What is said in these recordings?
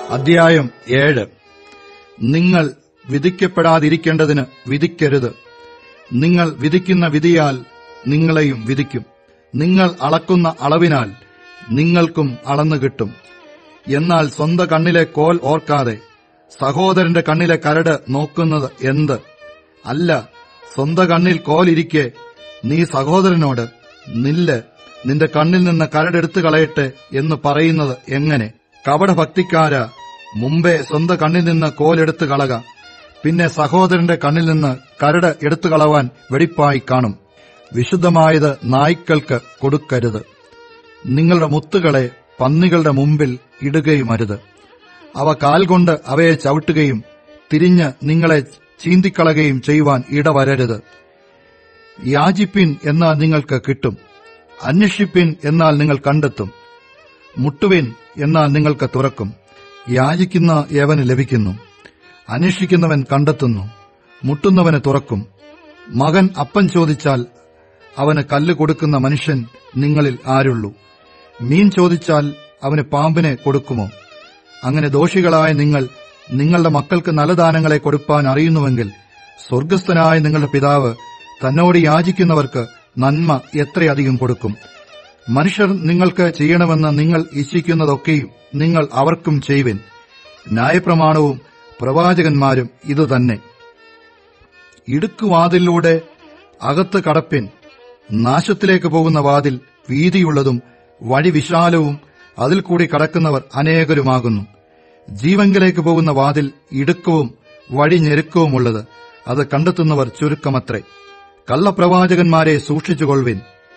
അധ്യായം ഏഴ് നിങ്ങൾ വിധിക്കപ്പെടാതിരിക്കേണ്ടതിന് വിധിക്കരുത് നിങ്ങൾ വിധിക്കുന്ന വിധിയാൽ നിങ്ങളെയും വിധിക്കും നിങ്ങൾ അളക്കുന്ന അളവിനാൽ നിങ്ങൾക്കും അളന്നു കിട്ടും എന്നാൽ സ്വന്തം കണ്ണിലെ കോൽ ഓർക്കാതെ സഹോദരന്റെ കണ്ണിലെ കരട് നോക്കുന്നത് എന്ത് അല്ല സ്വന്തം കണ്ണിൽ കോലിരിക്കെ നീ സഹോദരനോട് നില്ല് നിന്റെ കണ്ണിൽ നിന്ന് കരടെടുത്തു കളയട്ടെ എന്ന് പറയുന്നത് എങ്ങനെ കപടഭക്തിക്കാര മുമ്പേ സ്വന്തം കണ്ണിൽ നിന്ന് കോലെടുത്തു കളക പിന്നെ സഹോദരന്റെ കണ്ണിൽ നിന്ന് കരട് എടുത്തു കളവാൻ വെടിപ്പായി കാണും വിശുദ്ധമായത് നായ്ക്കൾക്ക് കൊടുക്കരുത് നിങ്ങളുടെ മുത്തുകളെ പന്നികളുടെ മുമ്പിൽ ഇടുകയും അരുത് അവ കാൽ കൊണ്ട് അവയെ ചവിട്ടുകയും തിരിഞ്ഞ് നിങ്ങളെ ചീന്തിക്കളയുകയും ചെയ്യുവാൻ ഇടവരരുത് യാചിപ്പിൻ എന്നാൽ നിങ്ങൾക്ക് കിട്ടും അന്വേഷിപ്പിൻ എന്നാൽ നിങ്ങൾ കണ്ടെത്തും മുട്ടുവിൻ എന്നാൽ നിങ്ങൾക്ക് തുറക്കും യാചിക്കുന്ന ഏവന് ലഭിക്കുന്നു അന്വേഷിക്കുന്നവൻ കണ്ടെത്തുന്നു മുട്ടുന്നവന് തുറക്കും മകൻ അപ്പം ചോദിച്ചാൽ അവന് കല്ല് കൊടുക്കുന്ന മനുഷ്യൻ നിങ്ങളിൽ ആരുള്ളൂ മീൻ ചോദിച്ചാൽ അവന് പാമ്പിനെ കൊടുക്കുമോ അങ്ങനെ ദോഷികളായ നിങ്ങൾ നിങ്ങളുടെ മക്കൾക്ക് നല്ല ദാനങ്ങളെ കൊടുപ്പാൻ അറിയുന്നുവെങ്കിൽ സ്വർഗസ്ഥനായ നിങ്ങളുടെ പിതാവ് തന്നോട് യാചിക്കുന്നവർക്ക് നന്മ എത്രയധികം കൊടുക്കും മനുഷ്യർ നിങ്ങൾക്ക് ചെയ്യണമെന്ന് നിങ്ങൾ ഇച്ഛിക്കുന്നതൊക്കെയും നിങ്ങൾ അവർക്കും ചെയ്യുവിൻ ന്യായപ്രമാണവും പ്രവാചകന്മാരും ഇതുതന്നെ ഇടുക്കുവാതിലൂടെ അകത്ത് കടപ്പിൻ നാശത്തിലേക്ക് പോകുന്ന വാതിൽ വീതിയുള്ളതും വഴി വിശാലവും അതിൽ കൂടി കടക്കുന്നവർ അനേകരുമാകുന്നു ജീവങ്കിലേക്ക് പോകുന്ന വാതിൽ ഇടുക്കവും വഴി ഞെരുക്കവുമുള്ളത് അത് കണ്ടെത്തുന്നവർ ചുരുക്കമത്രേ കള്ളപ്രവാചകന്മാരെ സൂക്ഷിച്ചുകൊള്ളുവിൻ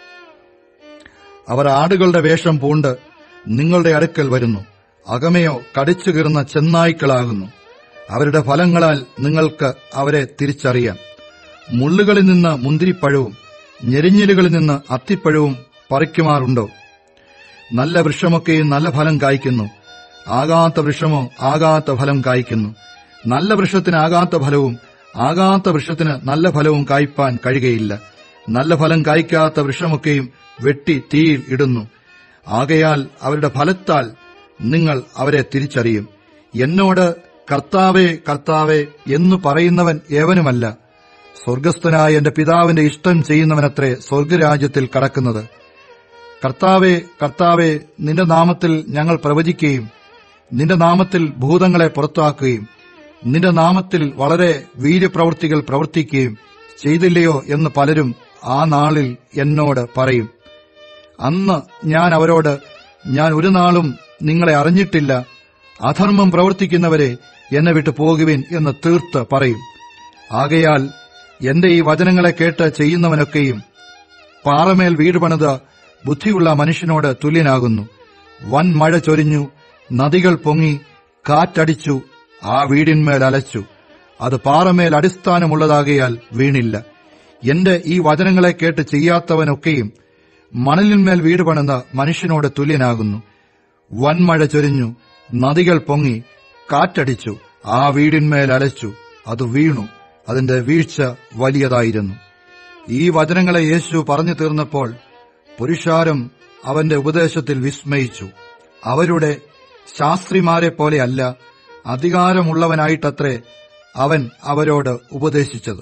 അവർ ആടുകളുടെ വേഷം പൂണ്ട് നിങ്ങളുടെ അടുക്കൽ വരുന്നു അകമയോ കടിച്ചു കീറുന്ന ചെന്നായ്ക്കളാകുന്നു അവരുടെ ഫലങ്ങളാൽ നിങ്ങൾക്ക് അവരെ തിരിച്ചറിയാം മുള്ളുകളിൽ നിന്ന് മുന്തിരിപ്പഴവും ഞെരിഞ്ഞിലുകളിൽ നിന്ന് അത്തിപ്പഴവും പറിക്കുമാറുണ്ടോ നല്ല വൃക്ഷമൊക്കെയും നല്ല ഫലം കായ്ക്കുന്നു ആകാത്ത വൃക്ഷമോ ആകാത്ത ഫലം കായ്ക്കുന്നു നല്ല വൃക്ഷത്തിന് ആകാത്ത ഫലവും ആകാത്ത വൃക്ഷത്തിന് നല്ല ഫലവും കായ്പാൻ കഴിയുകയില്ല നല്ല ഫലം കായ്ക്കാത്ത വൃക്ഷമൊക്കെയും വെട്ടി തീയിൽ ഇടുന്നു ആകയാൽ അവരുടെ ഫലത്താൽ നിങ്ങൾ അവരെ തിരിച്ചറിയും എന്നോട് കർത്താവേ കർത്താവേ എന്നു പറയുന്നവൻ ഏവനുമല്ല സ്വർഗസ്ഥനായ എന്റെ പിതാവിന്റെ ഇഷ്ടം ചെയ്യുന്നവനത്രേ സ്വർഗരാജ്യത്തിൽ കടക്കുന്നത് കർത്താവെ കർത്താവെ നിന്റെ നാമത്തിൽ ഞങ്ങൾ പ്രവചിക്കുകയും നിന്റെ നാമത്തിൽ ഭൂതങ്ങളെ പുറത്താക്കുകയും നിന്റെ നാമത്തിൽ വളരെ വീര്യപ്രവൃത്തികൾ പ്രവർത്തിക്കുകയും ചെയ്തില്ലയോ എന്ന് പലരും ആ നാളിൽ എന്നോട് പറയും അന്ന് ഞാൻ അവരോട് ഞാൻ ഒരു നാളും നിങ്ങളെ അറിഞ്ഞിട്ടില്ല അധർമ്മം പ്രവർത്തിക്കുന്നവരെ എന്നെ വിട്ടു പോകുവിൻ എന്ന് തീർത്ത് പറയും ആകയാൽ എന്റെ ഈ വചനങ്ങളെ കേട്ട് ചെയ്യുന്നവനൊക്കെയും പാറമേൽ വീട് പണിത ബുദ്ധിയുള്ള മനുഷ്യനോട് തുല്യനാകുന്നു വൻ മഴ ചൊരിഞ്ഞു നദികൾ പൊങ്ങി കാറ്റടിച്ചു ആ വീടിന്മേൽ അലച്ചു അത് പാറമേൽ അടിസ്ഥാനമുള്ളതാകയാൽ വീണില്ല എന്റെ ഈ വചനങ്ങളെ കേട്ട് ചെയ്യാത്തവനൊക്കെയും മണലിന്മേൽ വീട് പണിത മനുഷ്യനോട് തുല്യനാകുന്നു വൻമഴ ചൊരിഞ്ഞു നദികൾ പൊങ്ങി കാറ്റടിച്ചു ആ വീടിന്മേൽ അലച്ചു അത് വീണു അതിന്റെ വീഴ്ച വലിയതായിരുന്നു ഈ വചനങ്ങളെ യേശു പറഞ്ഞു തീർന്നപ്പോൾ പുരുഷാരം അവന്റെ ഉപദേശത്തിൽ വിസ്മയിച്ചു അവരുടെ ശാസ്ത്രിമാരെ പോലെയല്ല അധികാരമുള്ളവനായിട്ടത്രേ അവൻ അവരോട് ഉപദേശിച്ചത്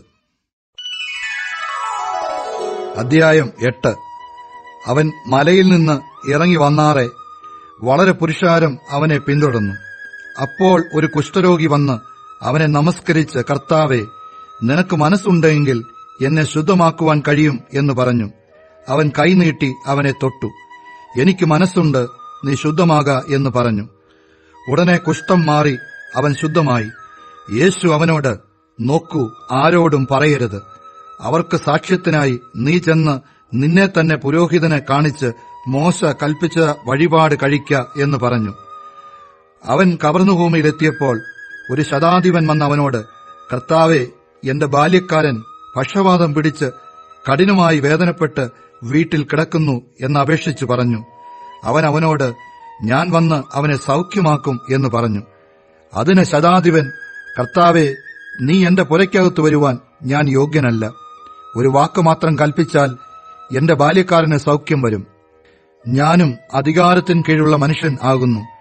അധ്യായം എട്ട് അവൻ മലയിൽ നിന്ന് ഇറങ്ങി വന്നാറെ വളരെ പുരുഷാരം അവനെ പിന്തുടർന്നു അപ്പോൾ ഒരു കുഷ്ഠരോഗി വന്ന് അവനെ നമസ്കരിച്ച് കർത്താവെ നിനക്ക് മനസ്സുണ്ടെങ്കിൽ എന്നെ ശുദ്ധമാക്കുവാൻ കഴിയും എന്ന് പറഞ്ഞു അവൻ കൈനീട്ടി അവനെ തൊട്ടു എനിക്ക് മനസ്സുണ്ട് നീ ശുദ്ധമാക എന്ന് പറഞ്ഞു ഉടനെ കുഷ്ഠം മാറി അവൻ ശുദ്ധമായി യേശു അവനോട് നോക്കൂ ആരോടും പറയരുത് അവർക്ക് സാക്ഷ്യത്തിനായി നീ ചെന്ന് നിന്നെ തന്നെ പുരോഹിതനെ കാണിച്ച് മോശ കൽപ്പിച്ച വഴിപാട് കഴിക്ക എന്ന് പറഞ്ഞു അവൻ കവർന്നുഭൂമിയിലെത്തിയപ്പോൾ ഒരു ശതാധിപൻ വന്ന് അവനോട് കർത്താവെ എന്റെ ബാല്യക്കാരൻ പക്ഷവാതം പിടിച്ച് കഠിനമായി വേദനപ്പെട്ട് വീട്ടിൽ കിടക്കുന്നു എന്ന് അപേക്ഷിച്ചു പറഞ്ഞു അവൻ അവനോട് ഞാൻ വന്ന് അവനെ സൗഖ്യമാക്കും എന്ന് പറഞ്ഞു അതിന് ശതാധിപൻ കർത്താവെ നീ എന്റെ പുരയ്ക്കകത്ത് വരുവാൻ ഞാൻ യോഗ്യനല്ല ഒരു വാക്ക് മാത്രം കൽപ്പിച്ചാൽ എന്റെ ബാല്യക്കാരന് സൗഖ്യം വരും ഞാനും അധികാരത്തിന് കീഴുള്ള മനുഷ്യൻ ആകുന്നു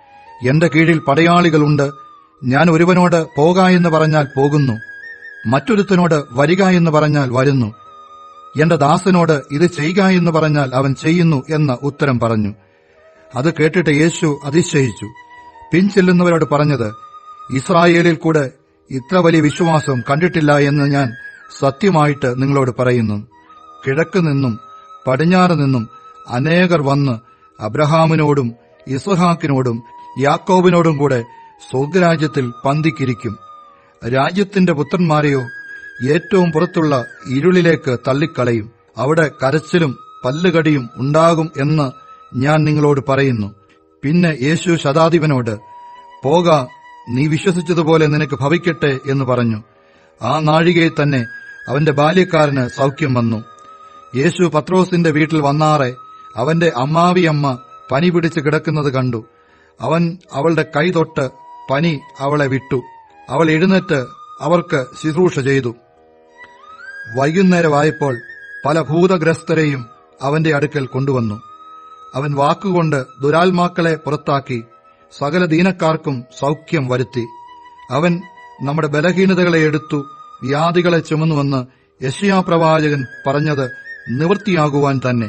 എന്റെ കീഴിൽ പടയാളികളുണ്ട് ഞാൻ ഒരുവനോട് പോക എന്ന് പറഞ്ഞാൽ പോകുന്നു മറ്റൊരുത്തനോട് വരിക എന്ന് പറഞ്ഞാൽ വരുന്നു എന്റെ ദാസനോട് ഇത് ചെയ്യുക എന്ന് പറഞ്ഞാൽ അവൻ ചെയ്യുന്നു എന്ന് ഉത്തരം പറഞ്ഞു അത് കേട്ടിട്ട് യേശു അതിശയിച്ചു പിൻചെല്ലുന്നവരോട് പറഞ്ഞത് ഇസ്രായേലിൽ കൂടെ ഇത്ര വലിയ വിശ്വാസം കണ്ടിട്ടില്ല എന്ന് ഞാൻ സത്യമായിട്ട് നിങ്ങളോട് പറയുന്നു കിഴക്ക് നിന്നും പടിഞ്ഞാറ് നിന്നും അനേകർ വന്ന് അബ്രഹാമിനോടും ഇസ്ഹാക്കിനോടും യാക്കോബിനോടും കൂടെ സ്വർഗരാജ്യത്തിൽ പന്തിക്കിരിക്കും രാജ്യത്തിന്റെ പുത്രന്മാരെയോ ഏറ്റവും പുറത്തുള്ള ഇരുളിലേക്ക് തള്ളിക്കളയും അവിടെ കരച്ചിലും പല്ലുകടിയും ഉണ്ടാകും എന്ന് ഞാൻ നിങ്ങളോട് പറയുന്നു പിന്നെ യേശു ശതാധിപനോട് പോക നീ വിശ്വസിച്ചതുപോലെ നിനക്ക് ഭവിക്കട്ടെ എന്ന് പറഞ്ഞു ആ നാഴികയിൽ തന്നെ അവന്റെ ബാല്യക്കാരന് സൗഖ്യം വന്നു യേശു പത്രോസിന്റെ വീട്ടിൽ വന്നാറെ അവന്റെ അമ്മാവിയമ്മ പനി പിടിച്ച് കിടക്കുന്നത് കണ്ടു അവൻ അവളുടെ കൈ തൊട്ട് പനി അവളെ വിട്ടു അവൾ എഴുന്നേറ്റ് അവർക്ക് ശുശ്രൂഷ ചെയ്തു വൈകുന്നേരമായപ്പോൾ പല ഭൂതഗ്രസ്തരെയും അവന്റെ അടുക്കൽ കൊണ്ടുവന്നു അവൻ വാക്കുകൊണ്ട് ദുരാത്മാക്കളെ പുറത്താക്കി സകല ദീനക്കാർക്കും സൗഖ്യം വരുത്തി അവൻ നമ്മുടെ ബലഹീനതകളെ എടുത്തു വ്യാധികളെ ചുമന്നുവെന്ന് യശയാ പ്രവാചകൻ പറഞ്ഞത് നിവൃത്തിയാകുവാൻ തന്നെ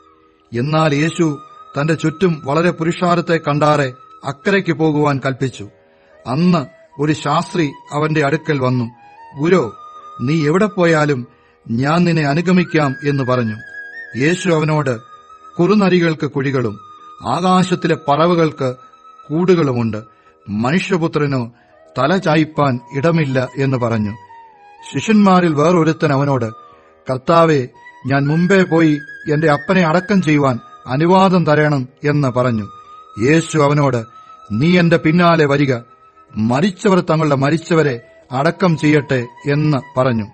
എന്നാൽ യേശു തന്റെ ചുറ്റും വളരെ പുരുഷാരത്തെ കണ്ടാറെ അക്കരയ്ക്ക് പോകുവാൻ കൽപ്പിച്ചു അന്ന് ഒരു ശാസ്ത്രി അവന്റെ അടുക്കൽ വന്നു ഗുരോ നീ എവിടെ പോയാലും ഞാൻ നിന്നെ അനുഗമിക്കാം എന്ന് പറഞ്ഞു യേശു അവനോട് കുറുനരികൾക്ക് കുഴികളും ആകാശത്തിലെ പറവകൾക്ക് കൂടുകളുമുണ്ട് മനുഷ്യപുത്രനോ തല ചായ്പാൻ ഇടമില്ല എന്ന് പറഞ്ഞു ശിഷ്യന്മാരിൽ വേറൊരുത്തൻ അവനോട് കർത്താവെ ഞാൻ മുമ്പേ പോയി എന്റെ അപ്പനെ അടക്കം ചെയ്യുവാൻ അനുവാദം തരണം എന്ന് പറഞ്ഞു യേശു അവനോട് നീ എന്റെ പിന്നാലെ വരിക മരിച്ചവർ തങ്ങളുടെ മരിച്ചവരെ അടക്കം ചെയ്യട്ടെ എന്ന് പറഞ്ഞു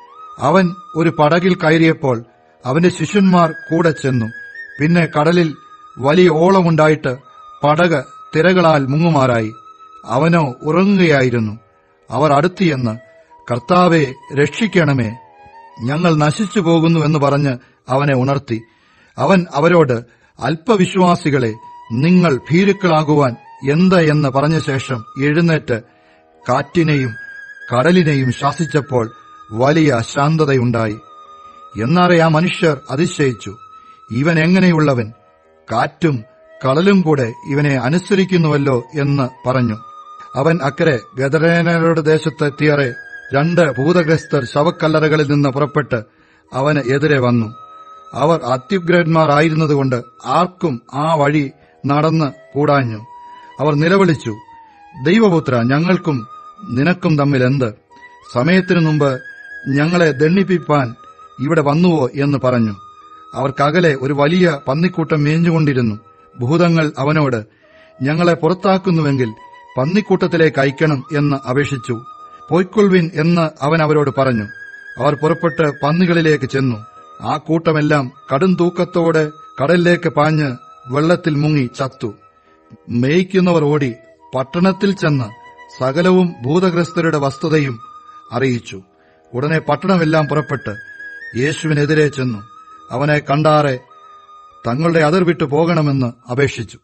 അവൻ ഒരു പടകിൽ കയറിയപ്പോൾ അവന്റെ ശിഷ്യന്മാർ കൂടെ ചെന്നു പിന്നെ കടലിൽ വലിയ ഓളമുണ്ടായിട്ട് പടക് തിരകളാൽ മുങ്ങുമാറായി അവനോ ഉറങ്ങുകയായിരുന്നു അവർ അടുത്തിയെന്ന് കർത്താവെ രക്ഷിക്കണമേ ഞങ്ങൾ നശിച്ചു പോകുന്നു എന്ന് പറഞ്ഞ് അവനെ ഉണർത്തി അവൻ അവരോട് അല്പവിശ്വാസികളെ നിങ്ങൾ ഭീരുക്കളാകുവാൻ എന്ത് എന്ന് പറഞ്ഞ ശേഷം എഴുന്നേറ്റ് കാറ്റിനെയും കടലിനെയും ശാസിച്ചപ്പോൾ വലിയ ശാന്തതയുണ്ടായി എന്നാറെ ആ മനുഷ്യർ അതിശയിച്ചു ഇവൻ എങ്ങനെയുള്ളവൻ കാറ്റും കടലും കൂടെ ഇവനെ അനുസരിക്കുന്നുവല്ലോ എന്ന് പറഞ്ഞു അവൻ അക്കരെ ഗദരേനരുടെ ദേശത്തെത്തിയറെ രണ്ട് ഭൂതഗ്രസ്തർ ശവക്കല്ലറകളിൽ നിന്ന് പുറപ്പെട്ട് അവന് എതിരെ വന്നു അവർ അത്യുഗ്രന്മാരായിരുന്നതുകൊണ്ട് ആർക്കും ആ വഴി നടന്ന് കൂടാഞ്ഞു അവർ നിലവിളിച്ചു ദൈവപുത്ര ഞങ്ങൾക്കും നിനക്കും തമ്മിൽ എന്ത് സമയത്തിനു മുമ്പ് ഞങ്ങളെ ദണ്ണിപ്പിപ്പാൻ ഇവിടെ വന്നുവോ എന്ന് പറഞ്ഞു അവർക്കകലെ ഒരു വലിയ പന്നിക്കൂട്ടം മേഞ്ഞുകൊണ്ടിരുന്നു ഭൂതങ്ങൾ അവനോട് ഞങ്ങളെ പുറത്താക്കുന്നുവെങ്കിൽ പന്നിക്കൂട്ടത്തിലേക്ക് അയക്കണം എന്ന് അപേക്ഷിച്ചു പോയ്ക്കൊള്ളുവിൻ എന്ന് അവൻ അവരോട് പറഞ്ഞു അവർ പുറപ്പെട്ട് പന്നികളിലേക്ക് ചെന്നു ആ കൂട്ടമെല്ലാം കടും തൂക്കത്തോടെ കടലിലേക്ക് പാഞ്ഞ് വെള്ളത്തിൽ മുങ്ങി ചത്തു മേയ്ക്കുന്നവർ ഓടി പട്ടണത്തിൽ ചെന്ന് സകലവും ഭൂതഗ്രസ്തരുടെ വസ്തുതയും അറിയിച്ചു ഉടനെ പട്ടണമെല്ലാം പുറപ്പെട്ട് യേശുവിനെതിരെ ചെന്നു അവനെ കണ്ടാറെ തങ്ങളുടെ അതിർ വിട്ടു പോകണമെന്ന് അപേക്ഷിച്ചു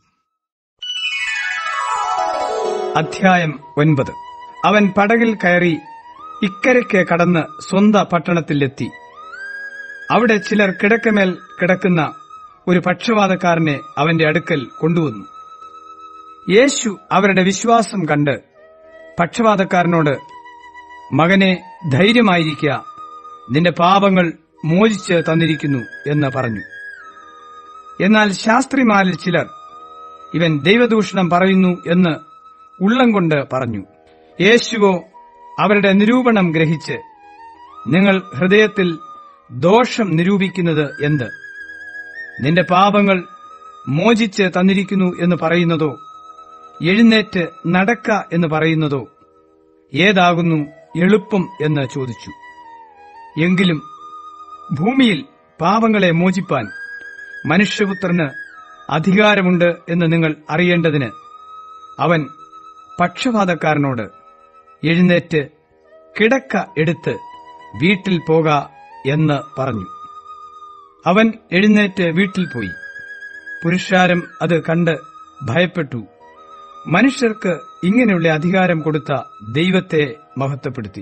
അധ്യായം ഒൻപത് അവൻ പടകിൽ കയറി ഇക്കരയ്ക്ക് കടന്ന് സ്വന്ത പട്ടണത്തിലെത്തി അവിടെ ചിലർ കിടക്കമേൽ കിടക്കുന്ന ഒരു പക്ഷവാതക്കാരനെ അവന്റെ അടുക്കൽ കൊണ്ടുവന്നു യേശു അവരുടെ വിശ്വാസം കണ്ട് പക്ഷവാതക്കാരനോട് മകനെ ധൈര്യമായിരിക്കുക നിന്റെ പാപങ്ങൾ മോചിച്ച് തന്നിരിക്കുന്നു എന്ന് പറഞ്ഞു എന്നാൽ ശാസ്ത്രിമാരിൽ ചിലർ ഇവൻ ദൈവദൂഷണം പറയുന്നു എന്ന് ഉള്ളം കൊണ്ട് പറഞ്ഞു യേശുവോ അവരുടെ നിരൂപണം ഗ്രഹിച്ച് നിങ്ങൾ ഹൃദയത്തിൽ ദോഷം നിരൂപിക്കുന്നത് എന്ത് നിന്റെ പാപങ്ങൾ മോചിച്ച് തന്നിരിക്കുന്നു എന്ന് പറയുന്നതോ എഴുന്നേറ്റ് നടക്ക എന്ന് പറയുന്നതോ ഏതാകുന്നു എളുപ്പം എന്ന് ചോദിച്ചു എങ്കിലും ഭൂമിയിൽ പാപങ്ങളെ മോചിപ്പാൻ മനുഷ്യപുത്രന് അധികാരമുണ്ട് എന്ന് നിങ്ങൾ അറിയേണ്ടതിന് അവൻ പക്ഷപാതക്കാരനോട് എഴുന്നേറ്റ് കിടക്ക എടുത്ത് വീട്ടിൽ പോക എന്ന് പറഞ്ഞു അവൻ എഴുന്നേറ്റ് വീട്ടിൽ പോയി പുരുഷാരം അത് കണ്ട് ഭയപ്പെട്ടു മനുഷ്യർക്ക് ഇങ്ങനെയുള്ള അധികാരം കൊടുത്ത ദൈവത്തെ മഹത്വപ്പെടുത്തി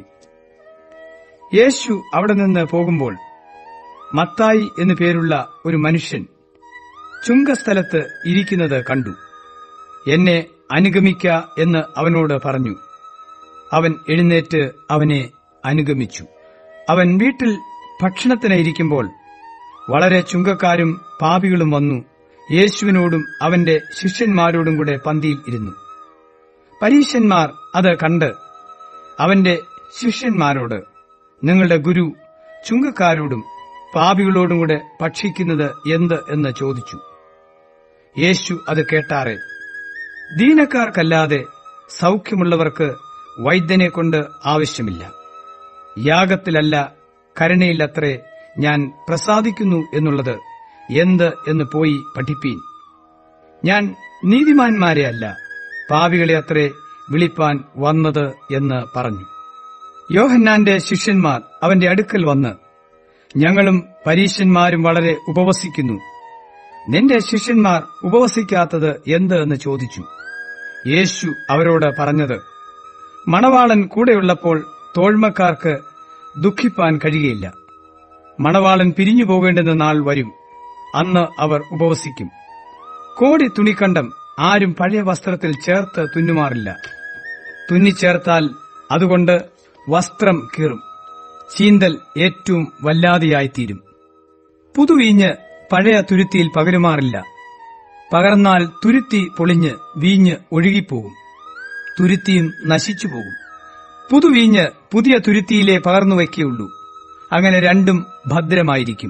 യേശു അവിടെ നിന്ന് പോകുമ്പോൾ മത്തായി എന്നു പേരുള്ള ഒരു മനുഷ്യൻ ചുങ്കസ്ഥലത്ത് ഇരിക്കുന്നത് കണ്ടു എന്നെ അനുഗമിക്ക എന്ന് അവനോട് പറഞ്ഞു അവൻ എഴുന്നേറ്റ് അവനെ അനുഗമിച്ചു അവൻ വീട്ടിൽ ഭക്ഷണത്തിനായിരിക്കുമ്പോൾ വളരെ ചുങ്കക്കാരും പാപികളും വന്നു യേശുവിനോടും അവന്റെ ശിഷ്യന്മാരോടും കൂടെ പന്തിയിൽ ഇരുന്നു പരീശന്മാർ അത് കണ്ട് അവന്റെ ശിഷ്യന്മാരോട് നിങ്ങളുടെ ഗുരു ചുങ്കക്കാരോടും പാപികളോടും കൂടെ ഭക്ഷിക്കുന്നത് എന്ത് എന്ന് ചോദിച്ചു യേശു അത് കേട്ടാറെ ദീനക്കാർക്കല്ലാതെ സൗഖ്യമുള്ളവർക്ക് വൈദ്യനെ കൊണ്ട് ആവശ്യമില്ല യാഗത്തിലല്ല കരുണയിലത്രേ ഞാൻ പ്രസാദിക്കുന്നു എന്നുള്ളത് എന്ത് എന്ന് പോയി പഠിപ്പീൻ ഞാൻ നീതിമാന്മാരെ അല്ല പാവികളെ അത്രേ വിളിപ്പാൻ വന്നത് എന്ന് പറഞ്ഞു യോഹന്നാന്റെ ശിഷ്യന്മാർ അവന്റെ അടുക്കൽ വന്ന് ഞങ്ങളും പരീശന്മാരും വളരെ ഉപവസിക്കുന്നു നിന്റെ ശിഷ്യന്മാർ ഉപവസിക്കാത്തത് എന്ത് എന്ന് ചോദിച്ചു യേശു അവരോട് പറഞ്ഞത് മണവാളൻ കൂടെയുള്ളപ്പോൾ തോഴ്മക്കാർക്ക് ദുഃഖിപ്പാൻ കഴിയുകയില്ല മണവാളൻ പിരിഞ്ഞു പോകേണ്ടുന്ന നാൾ വരും അന്ന് അവർ ഉപവസിക്കും കോടി തുണിക്കണ്ടം ആരും പഴയ വസ്ത്രത്തിൽ ചേർത്ത് തുന്നുമാറില്ല തുന്നിച്ചേർത്താൽ അതുകൊണ്ട് വസ്ത്രം കീറും ചീന്തൽ ഏറ്റവും വല്ലാതെയായിത്തീരും പുതുവീഞ്ഞ് പഴയ തുരുത്തിയിൽ പകരുമാറില്ല പകർന്നാൽ തുരുത്തി പൊളിഞ്ഞ് വീഞ്ഞ് ഒഴുകിപ്പോകും തുരുത്തിയും നശിച്ചു പോകും പുതുവീഞ്ഞ് പുതിയ തുരുത്തിയിലേ പകർന്നു വയ്ക്കുകയുള്ളൂ അങ്ങനെ രണ്ടും ഭദ്രമായിരിക്കും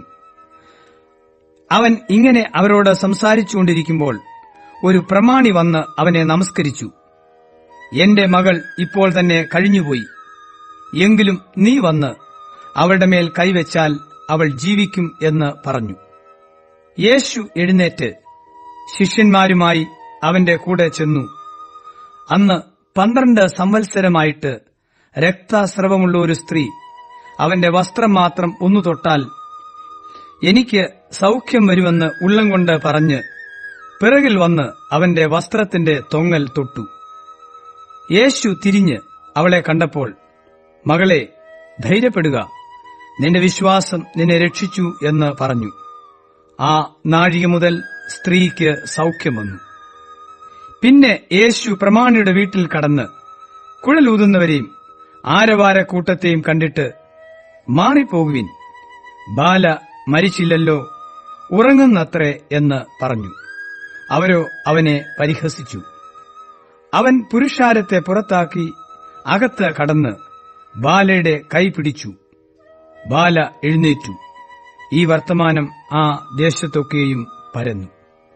അവൻ ഇങ്ങനെ അവരോട് സംസാരിച്ചുകൊണ്ടിരിക്കുമ്പോൾ ഒരു പ്രമാണി വന്ന് അവനെ നമസ്കരിച്ചു എന്റെ മകൾ ഇപ്പോൾ തന്നെ കഴിഞ്ഞുപോയി എങ്കിലും നീ വന്ന് അവളുടെ മേൽ കൈവച്ചാൽ അവൾ ജീവിക്കും എന്ന് പറഞ്ഞു യേശു എഴുന്നേറ്റ് ശിഷ്യന്മാരുമായി അവന്റെ കൂടെ ചെന്നു അന്ന് പന്ത്രണ്ട് സംവത്സരമായിട്ട് രക്തസ്രവമുള്ള ഒരു സ്ത്രീ അവന്റെ വസ്ത്രം മാത്രം ഒന്നു തൊട്ടാൽ എനിക്ക് സൗഖ്യം വരുമെന്ന് ഉള്ളം കൊണ്ട് പറഞ്ഞ് പിറകിൽ വന്ന് അവന്റെ വസ്ത്രത്തിന്റെ തൊങ്ങൽ തൊട്ടു യേശു തിരിഞ്ഞ് അവളെ കണ്ടപ്പോൾ മകളെ ധൈര്യപ്പെടുക നിന്റെ വിശ്വാസം നിന്നെ രക്ഷിച്ചു എന്ന് പറഞ്ഞു ആ നാഴിക മുതൽ സ്ത്രീക്ക് സൗഖ്യം വന്നു പിന്നെ യേശു പ്രമാണിയുടെ വീട്ടിൽ കടന്ന് കുഴലൂതുന്നവരെയും ആരവാര കൂട്ടത്തെയും കണ്ടിട്ട് മാറിപ്പോകുവിൻ ബാല മരിച്ചില്ലല്ലോ ഉറങ്ങുന്നത്രേ എന്ന് പറഞ്ഞു അവരോ അവനെ പരിഹസിച്ചു അവൻ പുരുഷാരത്തെ പുറത്താക്കി അകത്ത് കടന്ന് ബാലയുടെ കൈ പിടിച്ചു ബാല എഴുന്നേറ്റു ഈ വർത്തമാനം ആ ദേശത്തൊക്കെയും പരന്നു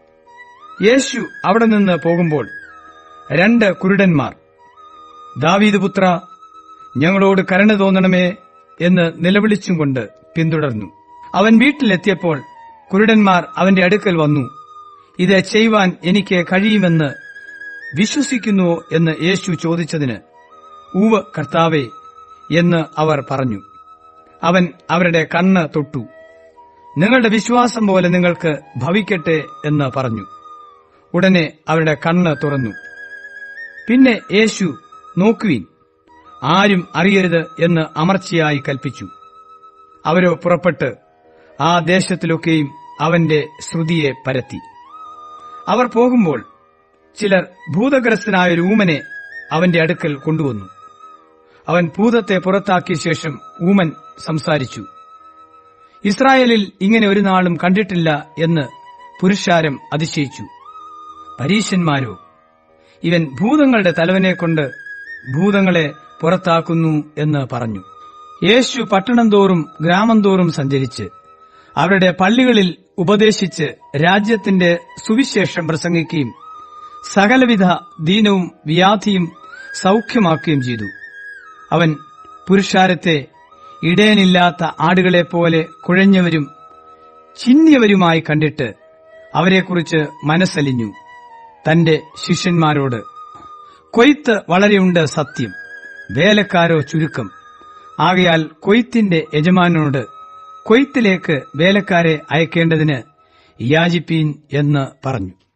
യേശു അവിടെ നിന്ന് പോകുമ്പോൾ രണ്ട് കുരുടന്മാർ ദാവീദ് പുത്ര ഞങ്ങളോട് കരുണ തോന്നണമേ എന്ന് നിലവിളിച്ചും കൊണ്ട് പിന്തുടർന്നു അവൻ വീട്ടിലെത്തിയപ്പോൾ കുരുടന്മാർ അവന്റെ അടുക്കൽ വന്നു ഇത് ചെയ്യുവാൻ എനിക്ക് കഴിയുമെന്ന് വിശ്വസിക്കുന്നുവോ എന്ന് യേശു ചോദിച്ചതിന് ഊവ് കർത്താവേ എന്ന് അവർ പറഞ്ഞു അവൻ അവരുടെ കണ്ണ് തൊട്ടു നിങ്ങളുടെ വിശ്വാസം പോലെ നിങ്ങൾക്ക് ഭവിക്കട്ടെ എന്ന് പറഞ്ഞു ഉടനെ അവരുടെ കണ്ണ് തുറന്നു പിന്നെ യേശു നോക്കുവിൻ ആരും അറിയരുത് എന്ന് അമർച്ചയായി കൽപ്പിച്ചു അവരോ പുറപ്പെട്ട് ആ ദേശത്തിലൊക്കെയും അവന്റെ ശ്രുതിയെ പരത്തി അവർ പോകുമ്പോൾ ചിലർ ഭൂതഗ്രസ്തനായ ഒരു ഊമനെ അവന്റെ അടുക്കൽ കൊണ്ടുവന്നു അവൻ ഭൂതത്തെ പുറത്താക്കിയ ശേഷം ഊമൻ സംസാരിച്ചു ഇസ്രായേലിൽ ഇങ്ങനെ ഒരു നാളും കണ്ടിട്ടില്ല എന്ന് പുരുഷാരം അതിശയിച്ചു പരീശന്മാരോ ഇവൻ ഭൂതങ്ങളുടെ തലവനെ കൊണ്ട് ഭൂതങ്ങളെ പുറത്താക്കുന്നു എന്ന് പറഞ്ഞു യേശു പട്ടണം തോറും ഗ്രാമം തോറും സഞ്ചരിച്ച് അവരുടെ പള്ളികളിൽ ഉപദേശിച്ച് രാജ്യത്തിന്റെ സുവിശേഷം പ്രസംഗിക്കുകയും സകലവിധ ദീനവും വ്യാധിയും സൗഖ്യമാക്കുകയും ചെയ്തു അവൻ പുരുഷാരത്തെ ഇടയനില്ലാത്ത ആടുകളെപ്പോലെ കുഴഞ്ഞവരും ചിന്നിയവരുമായി കണ്ടിട്ട് അവരെക്കുറിച്ച് മനസ്സലിഞ്ഞു തന്റെ ശിഷ്യന്മാരോട് കൊയ്ത്ത് വളരെയുണ്ട് സത്യം വേലക്കാരോ ചുരുക്കം ആകയാൽ കൊയ്ത്തിന്റെ യജമാനോട് കൊയ്ത്തിലേക്ക് വേലക്കാരെ അയക്കേണ്ടതിന് യാചിപ്പീൻ എന്ന് പറഞ്ഞു